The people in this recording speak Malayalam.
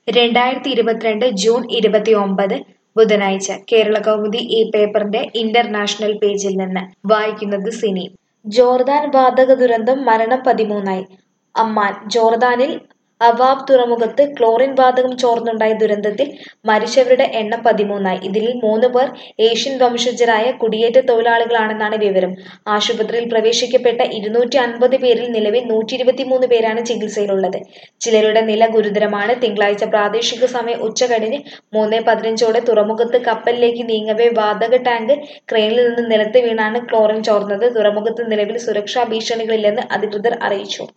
രണ്ടായിരത്തി ഇരുപത്തിരണ്ട് ജൂൺ ഇരുപത്തിയൊമ്പത് ബുധനാഴ്ച കേരളകൗമുദി ഈ പേപ്പറിന്റെ ഇന്റർനാഷണൽ പേജിൽ നിന്ന് വായിക്കുന്നത് സിനി ജോർദാൻ വാതക ദുരന്തം മരണം പതിമൂന്നായി അമ്മാൻ ജോർദാനിൽ അവാബ് തുറമുഖത്ത് ക്ലോറിൻ വാതകം ചോർന്നുണ്ടായ ദുരന്തത്തിൽ മരിച്ചവരുടെ എണ്ണം പതിമൂന്നായി ഇതിൽ മൂന്ന് പേർ ഏഷ്യൻ വംശജരായ കുടിയേറ്റ തൊഴിലാളികളാണെന്നാണ് വിവരം ആശുപത്രിയിൽ പ്രവേശിക്കപ്പെട്ട ഇരുന്നൂറ്റി അൻപത് പേരിൽ നിലവിൽ നൂറ്റി ഇരുപത്തിമൂന്ന് പേരാണ് ചികിത്സയിലുള്ളത് ചിലരുടെ നില ഗുരുതരമാണ് തിങ്കളാഴ്ച പ്രാദേശിക സമയം ഉച്ചകഴിഞ്ഞ് മൂന്ന് പതിനഞ്ചോടെ തുറമുഖത്ത് കപ്പലിലേക്ക് നീങ്ങവേ വാതക ടാങ്ക് ക്രെയിനിൽ നിന്ന് നിലത്ത് വീണാണ് ക്ലോറിൻ ചോർന്നത് തുറമുഖത്ത് നിലവിൽ സുരക്ഷാ ഭീഷണികളില്ലെന്ന് അധികൃതർ അറിയിച്ചു